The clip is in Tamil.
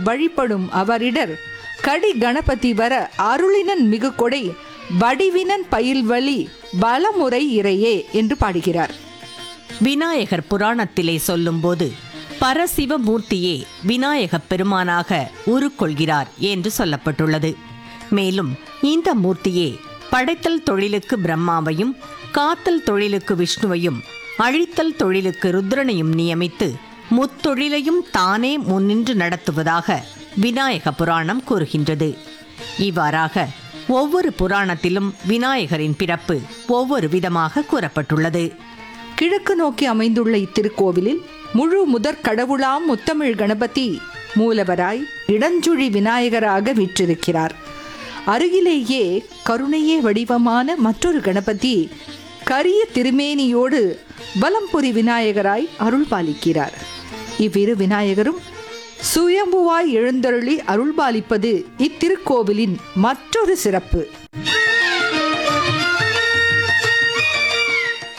வழிபடும் அவரிடர் கடி கணபதி வர அருளினன் மிகு கொடை வடிவினன் பயில்வழி பலமுறை இறையே என்று பாடுகிறார் விநாயகர் புராணத்திலே சொல்லும்போது பரசிவமூர்த்தியே விநாயகப் பெருமானாக உருக்கொள்கிறார் என்று சொல்லப்பட்டுள்ளது மேலும் இந்த மூர்த்தியே படைத்தல் தொழிலுக்கு பிரம்மாவையும் காத்தல் தொழிலுக்கு விஷ்ணுவையும் அழித்தல் தொழிலுக்கு ருத்ரனையும் நியமித்து முத்தொழிலையும் தானே முன்னின்று நடத்துவதாக விநாயக புராணம் கூறுகின்றது இவ்வாறாக ஒவ்வொரு புராணத்திலும் விநாயகரின் பிறப்பு ஒவ்வொரு விதமாக கூறப்பட்டுள்ளது கிழக்கு நோக்கி அமைந்துள்ள இத்திருக்கோவிலில் முழு முதற் கடவுளாம் முத்தமிழ் கணபதி மூலவராய் இடஞ்சுழி விநாயகராக வீற்றிருக்கிறார் அருகிலேயே கருணையே வடிவமான மற்றொரு கணபதி கரிய திருமேனியோடு பலம்புரி விநாயகராய் அருள் பாலிக்கிறார் இவ்விரு விநாயகரும் சுயம்புவாய் எழுந்தருளி அருள்பாலிப்பது இத்திருக்கோவிலின் மற்றொரு சிறப்பு